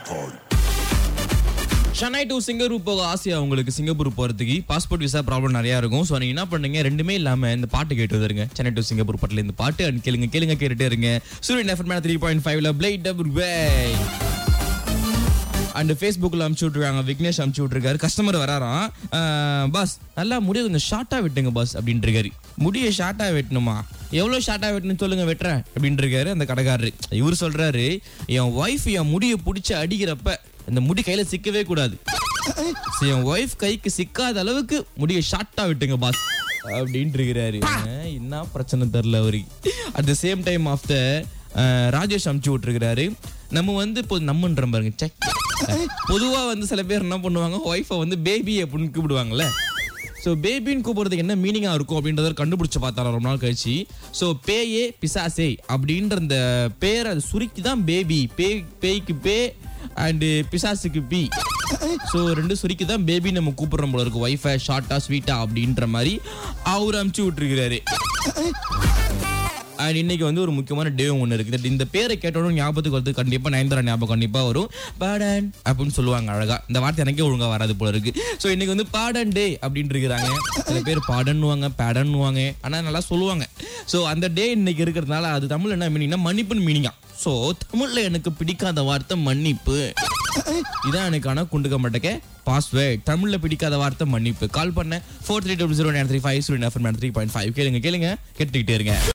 Chennai to Singapore போக ஆசையா உங்களுக்கு சிங்கப்பூர் போறதுக்கு பாஸ்போர்ட் விசா ப்ராப்ளம் நிறைய இருக்கும் ஸோ நீங்க என்ன பண்ணுங்க ரெண்டுமே இல்லாம இந்த பாட்டு கேட்டு வந்துருங்க சென்னை டு சிங்கப்பூர் பாட்டில் இந்த பாட்டு and கேளுங்க கேளுங்க கேட்டுட்டே இருங்க சூரியன் எஃப்எம் த்ரீ பாயிண்ட் ஃபைவ்ல பிளேட் டபுள் வே அண்ட் ஃபேஸ்புக்கில் அமுச்சு விட்ருக்காங்க விக்னேஷ் அமுச்சு விட்ருக்காரு கஸ்டமர் வராராம் பாஸ் நல்லா முடிய கொஞ்சம் ஷார்ட்டாக வெட்டுங்க பாஸ் அப்படின்ட்டு இருக்காரு முடியை ஷார்ட்டாக வெட்டணுமா எவ்வளோ ஷார்ட்டாக வெட்டணும்னு சொல்லுங்க வெட்டுறேன் அப்படின்ட்டு இருக்காரு அந்த கடைக்காரரு இவர் சொல்றாரு என் ஒய்ஃப் என் முடியை பிடிச்சி அடிக்கிறப்ப இந்த முடி கையில சிக்கவே கூடாது So, என் ஒய்ஃப் கைக்கு சிக்காத அளவுக்கு முடியை ஷார்ட்டாக வெட்டுங்க பாஸ் அப்படின்ட்டு இருக்கிறாரு அஹ், என்ன பிரச்சனை தெரில அவருக்கு at the same time of the Rajesh அமுச்சு விட்டுருக்கிறாரு நம்ம வந்து இப்போ நம்மன்ற பாருங்க சே பொதுவா வந்து சில பேர் என்ன பண்ணுவாங்க ஒய்ஃபை வந்து பேபி அப்படின்னு கூப்பிடுவாங்கல்ல ஸோ பேபின்னு கூப்பிடுறதுக்கு என்ன மீனிங்காக இருக்கும் அப்படின்றத கண்டுபிடிச்சு பார்த்தாலும் ரொம்ப நாள் கழிச்சு ஸோ பேயே பிசாசே அப்படின்ற அந்த பேரை அது சுருக்கி தான் பேபி பே பேய்க்கு பே அண்டு பிசாசுக்கு பி ஸோ ரெண்டு சுருக்கி தான் பேபி நம்ம கூப்பிடுறோம் போல இருக்கு ஒய்ஃபை ஷார்ட்டா ஸ்வீட்டா அப்படின்ற மாதிரி அவர் அமுச்சு விட்டுருக்கிறாரு அண்ட் இன்னைக்கு வந்து ஒரு முக்கியமான டே ஒன்று இருக்குது இந்த பேரை கேட்டோன்னு ஞாபகத்துக்கு வருது கண்டிப்பாக நயன்தாரா ஞாபகம் கண்டிப்பாக வரும் பாடன் அப்படின்னு சொல்லுவாங்க அழகா இந்த வார்த்தை எனக்கே ஒழுங்கா வராது போல இருக்கு ஸோ இன்னைக்கு வந்து பாடன் டே அப்படின்னு இருக்கிறாங்க சில பேர் பாடன்னுவாங்க பேடன்னுவாங்க ஆனால் நல்லா சொல்லுவாங்க ஸோ அந்த டே இன்னைக்கு இருக்கிறதுனால அது தமிழ் என்ன மீனிங்னா மன்னிப்புன்னு மீனிங்கா ஸோ தமிழ்ல எனக்கு பிடிக்காத வார்த்தை மன்னிப்பு இதான் எனக்கான குண்டுக்க மாட்டேக்க பாஸ்வேர்ட் தமிழ்ல பிடிக்காத வார்த்தை மன்னிப்பு கால் பண்ண four three double zero nine three five three three point five கேளுங்க கேளுங்க கேட்டுக்கிட்டே இருங்க